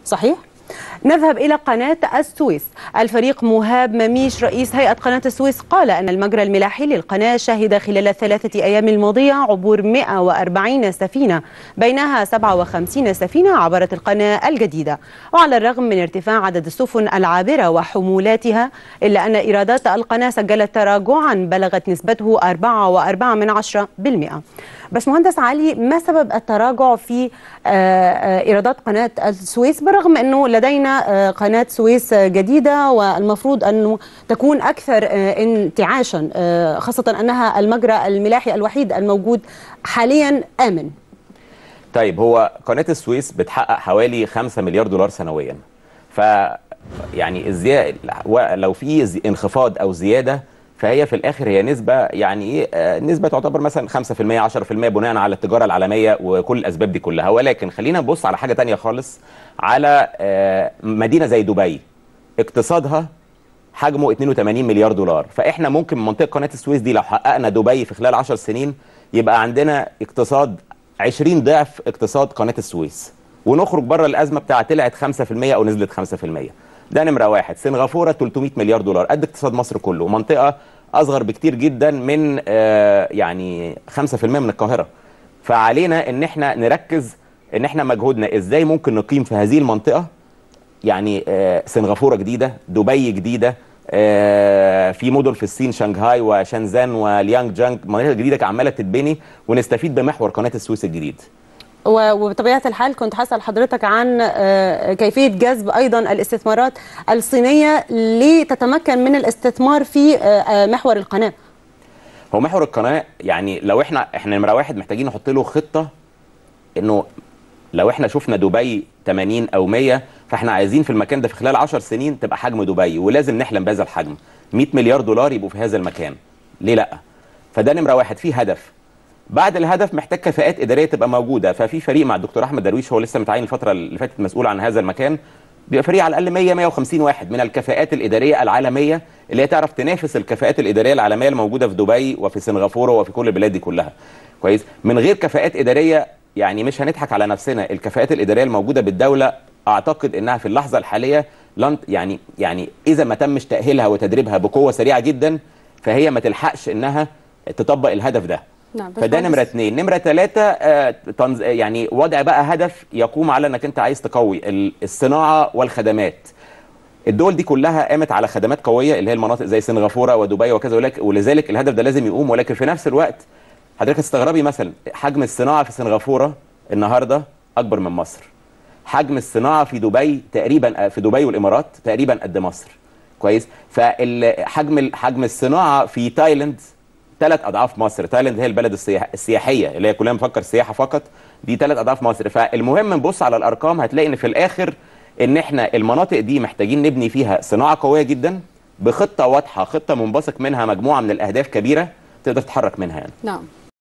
صحيح؟ نذهب إلى قناة السويس الفريق مهاب مميش رئيس هيئة قناة السويس قال أن المجرى الملاحي للقناة شهد خلال الثلاثة أيام الماضية عبور 140 سفينة بينها 57 سفينة عبرت القناة الجديدة وعلى الرغم من ارتفاع عدد السفن العابرة وحمولاتها إلا أن إيرادات القناة سجلت تراجعا بلغت نسبته 4.4% بس مهندس علي ما سبب التراجع في ايرادات قناه السويس بالرغم انه لدينا قناه سويس جديده والمفروض انه تكون اكثر انتعاشا خاصه انها المجرى الملاحي الوحيد الموجود حاليا امن طيب هو قناه السويس بتحقق حوالي 5 مليار دولار سنويا ف يعني الزياده لو في انخفاض او زياده فهي في الاخر هي نسبه يعني ايه نسبه تعتبر مثلا 5% 10% بناء على التجاره العالميه وكل الاسباب دي كلها ولكن خلينا نبص على حاجه تانية خالص على مدينه زي دبي اقتصادها حجمه 82 مليار دولار فاحنا ممكن من منطقه قناه السويس دي لو حققنا دبي في خلال 10 سنين يبقى عندنا اقتصاد 20 ضعف اقتصاد قناه السويس ونخرج بره الازمه بتاعه طلعت 5% او نزلت 5% ده نمره واحد سنغافوره 300 مليار دولار قد اقتصاد مصر كله منطقه اصغر بكتير جدا من آه يعني 5% من القاهره فعلينا ان احنا نركز ان احنا مجهودنا ازاي ممكن نقيم في هذه المنطقه يعني آه سنغافوره جديده دبي جديده آه في مدن في الصين شنغهاي وشنزان وليانج جانج مناطق جديده عماله تتبني ونستفيد بمحور قناه السويس الجديد وبطبيعه الحال كنت هسال حضرتك عن كيفيه جذب ايضا الاستثمارات الصينيه لتتمكن من الاستثمار في محور القناه. هو محور القناه يعني لو احنا احنا نمره واحد محتاجين نحط له خطه انه لو احنا شفنا دبي 80 او 100 فاحنا عايزين في المكان ده في خلال 10 سنين تبقى حجم دبي ولازم نحلم بهذا الحجم 100 مليار دولار يبقوا في هذا المكان. ليه لا؟ فده نمره واحد في هدف بعد الهدف محتاج كفاءات اداريه تبقى موجوده ففي فريق مع الدكتور احمد درويش هو لسه متعين الفتره اللي فاتت مسؤول عن هذا المكان بيبقى فريق على الاقل 100 150 واحد من الكفاءات الاداريه العالميه اللي هي تعرف تنافس الكفاءات الاداريه العالميه الموجوده في دبي وفي سنغافوره وفي كل البلاد دي كلها كويس من غير كفاءات اداريه يعني مش هنضحك على نفسنا الكفاءات الاداريه الموجوده بالدوله اعتقد انها في اللحظه الحاليه لن يعني يعني اذا ما تمش تاهيلها وتدريبها بقوه سريعه جدا فهي ما تلحقش انها تطبق الهدف ده نعم فده نمره اثنين نمره ثلاثه آه تنز... يعني وضع بقى هدف يقوم على انك انت عايز تقوي الصناعه والخدمات الدول دي كلها قامت على خدمات قويه اللي هي المناطق زي سنغافوره ودبي وكذا ولذلك الهدف ده لازم يقوم ولكن في نفس الوقت حضرتك تستغربي مثلا حجم الصناعه في سنغافوره النهارده اكبر من مصر حجم الصناعه في دبي تقريبا في دبي والامارات تقريبا قد مصر كويس فحجم حجم الصناعه في تايلاند ثلاث اضعاف مصر تايلاند هي البلد السياح السياحيه اللي هي كلنا بنفكر سياحه فقط دي ثلاث اضعاف مصر فالمهم نبص على الارقام هتلاقي ان في الاخر ان احنا المناطق دي محتاجين نبني فيها صناعه قويه جدا بخطه واضحه خطه منبثق منها مجموعه من الاهداف كبيره تقدر تتحرك منها يعني نعم